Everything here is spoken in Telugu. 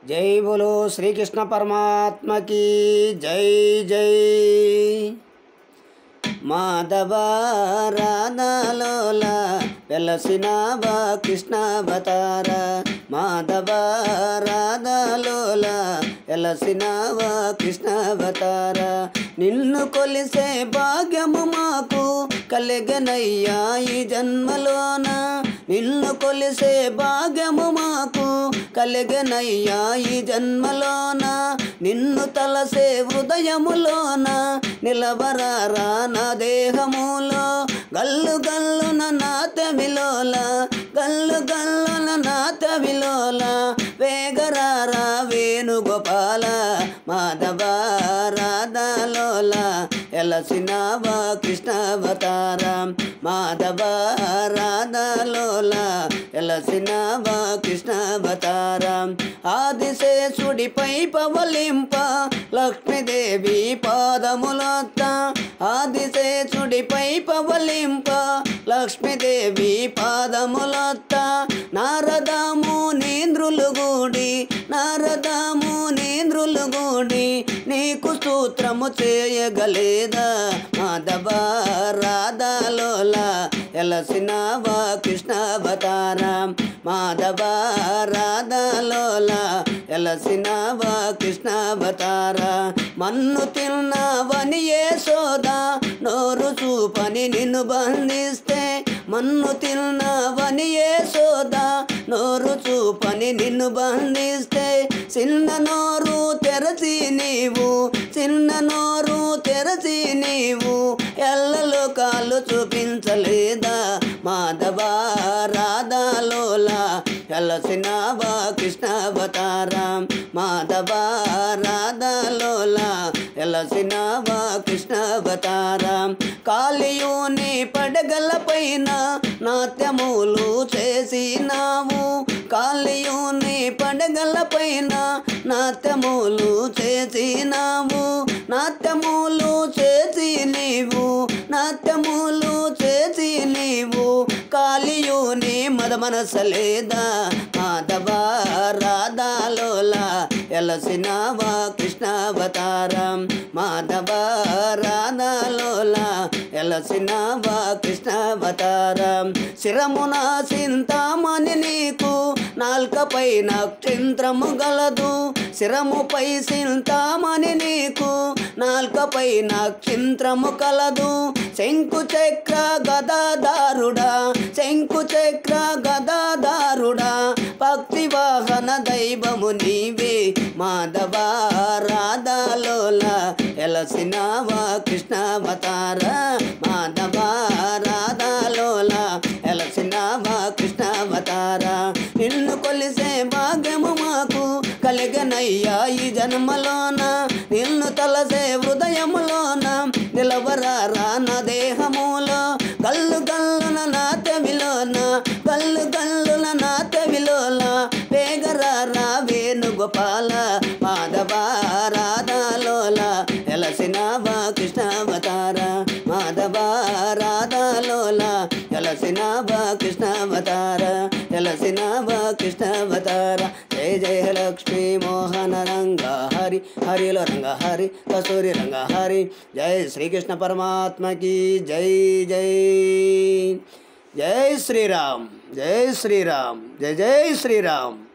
జై బోలో శ్రీకృష్ణ పరమాత్మకి జై జై మాధవ రాధలోల వెలసినావా కృష్ణ అవతార మాధవ రాధలోల వెలసినావా కృష్ణ అవతార నిన్ను కొలిసే భాగ్యము మాకు కలిగనయ్యా ఈ జన్మలోన నిన్ను కొలిసే భాగ్యము మాకు కలిగనయ్యా ఈ జన్మలోన నిన్ను తలసే హృదయములోన నిలవరారా నా దేహములో గల్లు గల్లున నా తమిలోల గల్లు గల్లున నా తమిలోల వేగరారా వేణుగోపాల మాధవ రాధలోల ఎలసినావా కృష్ణ అవతార మాధవ రాధలోల ఎలసినావా కృష్ణ అవతార ఆదిశేషుడిపై పవలింప లక్ష్మీదేవి పాదములొత్త ఆదిశేషుడిపై పవలింప లక్ష్మీదేవి పాదములొత్త నారదము నేంద్రులు గూడి నారదము నేంద్రులు గూడి నీకు సూత్రము చేయగలేదా మాధవ రాధలోల ఎలసినావా కృష్ణ అవతార మాధవ రాధలోల ఎలసినావా కృష్ణ అవతార మన్ను తిన్నావని ఏ సోదా నోరు చూపని నిన్ను బంధిస్తే మన్ను తిన్నావని ఏ సోదా నోరు చూపని నిన్ను బంధిస్తే చిన్న నోరు తెరచి నీవు చిన్న నోరు తెరచి నీవు ఎల్లలో కాళ్ళు చూపించలేదా మాధవ రాధలోల ఎలసినావా కృష్ణ అవతార మాధవ రాధలోల ఎలసినావా కృష్ణ అవతార కాళియుని పడగల పైన నాట్యములు చేసినావు కాళియుని పడగల పైన నాట్యములు చేసినావు నాట్యములు చేసి నీవు నాట్యములు చేసి నీవు కాళియుని మద మనసలేదా మాధవ రాధలోల ఎలసినావా కృష్ణ అవతార మాధవ రాధలోల ఎలసినావా కృష్ణ అవతార శిరమున చింతామణి నీకు నాల్కపై నక్షత్రము గలదు శిరముపై చింతామణి నీకు నాల్కపై నక్షత్రము కలదు శంకు చక్ర గదాదారుడా శంకు చక్ర గదాదారుడా భక్తి వాహన దైవము నీవే మాధవ రాధలోల ఎలసినావా కృష్ణ అవతార మాధవ రాధలోల ఎలసినావా కృష్ణ అవతార నిన్ను కొలిసే భాగ్యము మాకు కలిగనయ్యా ఈ జన్మలోన నిన్ను తలసే హృదయములోన నిలవరారా నా దేహములో గల్లు గల్లున నా తెవిలోన గల్లు గల్లున నా తెవిలోన వేగరారా వేణుగోపాల మాధవ రాధలోల ఎలసినావా కృష్ణ అవతార మాధవ రాధలోల ఎలసినావా కృష్ణ అవతార ఎలసినావా కృష్ణ అవతార జయ జయ లక్ష్మీ మోహన రంగ హరి హరిలో రంగ హరి కస్తూరి రంగ హరి జై శ్రీకృష్ణ పరమాత్మకి జై జై జై శ్రీరామ్ జై శ్రీరామ్ జై జై శ్రీరామ్